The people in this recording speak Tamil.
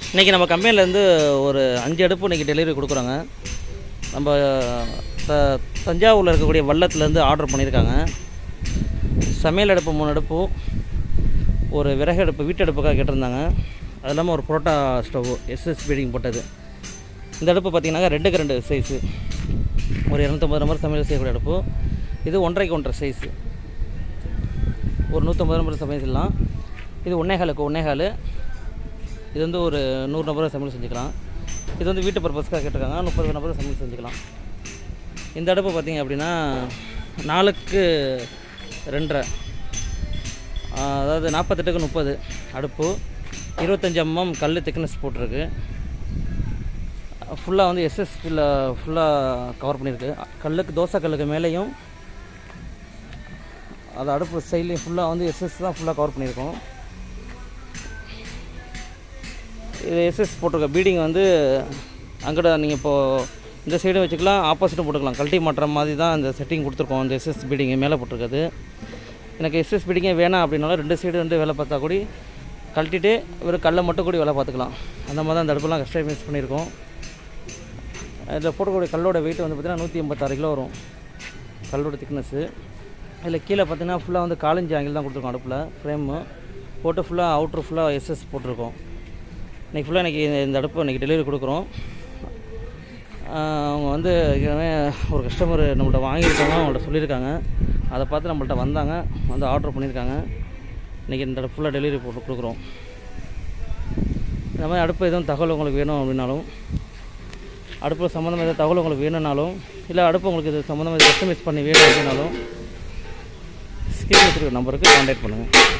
இன்றைக்கி நம்ம கம்பெனிலேருந்து ஒரு அஞ்சு அடுப்பு இன்றைக்கி டெலிவரி கொடுக்குறோங்க நம்ம த தஞ்சாவூரில் இருக்கக்கூடிய வல்லத்துலேருந்து ஆர்டர் பண்ணியிருக்காங்க சமையல் அடுப்பு மூணு அடுப்பு ஒரு விறகு அடுப்பு வீட்டு அடுப்புக்காக கேட்டிருந்தாங்க அது இல்லாமல் ஒரு புரோட்டா ஸ்டவ் எஸ்எஸ் பீடிங் போட்டது இந்த அடுப்பு பார்த்தீங்கன்னா ரெண்டுக்கு ரெண்டு சைஸு ஒரு இரநூத்தம்பது நம்பர் சமையல் செய்யக்கூடிய அடுப்பு இது ஒன்றரைக்கு ஒன்றரை சைஸு ஒரு நூற்றம்பது நம்பர் சமையல் செய்யலாம் இது ஒன்னேகாலுக்கு ஒன்னேகால் இது வந்து ஒரு நூறு நபர் சமையல் செஞ்சுக்கலாம் இது வந்து வீட்டு பர்பஸ்க்காக கேட்டிருக்காங்க முப்பது நபர் சமையல் செஞ்சுக்கலாம் இந்த அடுப்பு பார்த்தீங்க அப்படின்னா நாலுக்கு ரெண்டரை ஆ, அதாவது நாற்பத்தெட்டுக்கு முப்பது அடுப்பு இருபத்தஞ்சி எம்எம் கல் திக்னஸ் போட்டிருக்கு ஃபுல்லாக வந்து எஸ்எஸ்பியில் ஃபுல்லாக கவர் பண்ணியிருக்கு கல்லுக்கு தோசை கல்லுக்கு மேலேயும் அது அடுப்பு சைட்லேயும் ஃபுல்லாக வந்து எஸ்எஸ் தான் ஃபுல்லாக கவர் பண்ணியிருக்கோம் இது எஸ்எஸ் போட்டிருக்க பீடிங் வந்து அங்கிட்ட நீங்கள் இப்போது இந்த சைடும் வச்சுக்கலாம் ஆப்போசிட்டும் போட்டுக்கலாம் கழட்டி மாட்டுற மாதிரி தான் இந்த செட்டிங் கொடுத்துருக்கோம் அந்த எஸ்எஸ் பீடிங்கு மேலே போட்டிருக்குது எனக்கு எஸ்எஸ் பீடிங்கே வேணாம் அப்படின்னாலும் ரெண்டு சைடு வந்து வேலை பார்த்தா கூடி கழட்டிட்டு வெறும் கல்லை மட்டும் கூடி வேலை பார்த்துக்கலாம் அந்த மாதிரி தான் அந்த அடுப்பெல்லாம் கஸ்டமைஸ் பண்ணியிருக்கோம் இதில் போட்டக்கூடிய கல்லோட வெயிட் வந்து பார்த்திங்கன்னா நூற்றி எண்பத்தாறு கிலோ வரும் கல்லோட திக்னஸ்ஸு இதில் கீழே பார்த்தீங்கன்னா ஃபுல்லாக வந்து காலஞ்சி ஆங்கிள் தான் கொடுத்துருக்கோம் அடுப்பில் ஃப்ரேமு போட்டு ஃபுல்லாக அவுட்ரு ஃபுல்லாக எஸ்எஸ் போட்டிருக்கோம் இன்றைக்கி ஃபுல்லாக இன்றைக்கி இந்த அடுப்பு இன்றைக்கி டெலிவரி கொடுக்குறோம் ஆஹ் அவங்க வந்து ஏற்கனவே ஒரு கஸ்டமர் நம்மள்ட்ட வாங்கியிருக்காங்க அவங்கள்ட்ட சொல்லியிருக்காங்க அதை பார்த்து நம்மள்ட்ட வந்தாங்க வந்து ஆர்டர் பண்ணியிருக்காங்க இன்றைக்கி இந்த அடுப்பு ஃபுல்லாக டெலிவரி போட்டு கொடுக்குறோம் இந்த மாதிரி அடுப்பு எதுவும் தகவல் உங்களுக்கு வேணும் அப்படின்னாலும் அடுப்பு சம்மந்தமாக எதாவது தகவல் உங்களுக்கு வேணும்னாலும் இல்லை அடுப்பு உங்களுக்கு இது சம்மந்தமாக கஸ்டமைஸ் பண்ணி வேணும் அப்படின்னாலும் ஸ்கிரீன் வச்சுருக்க நம்பருக்கு கான்டாக்ட் பண்ணுங்கள்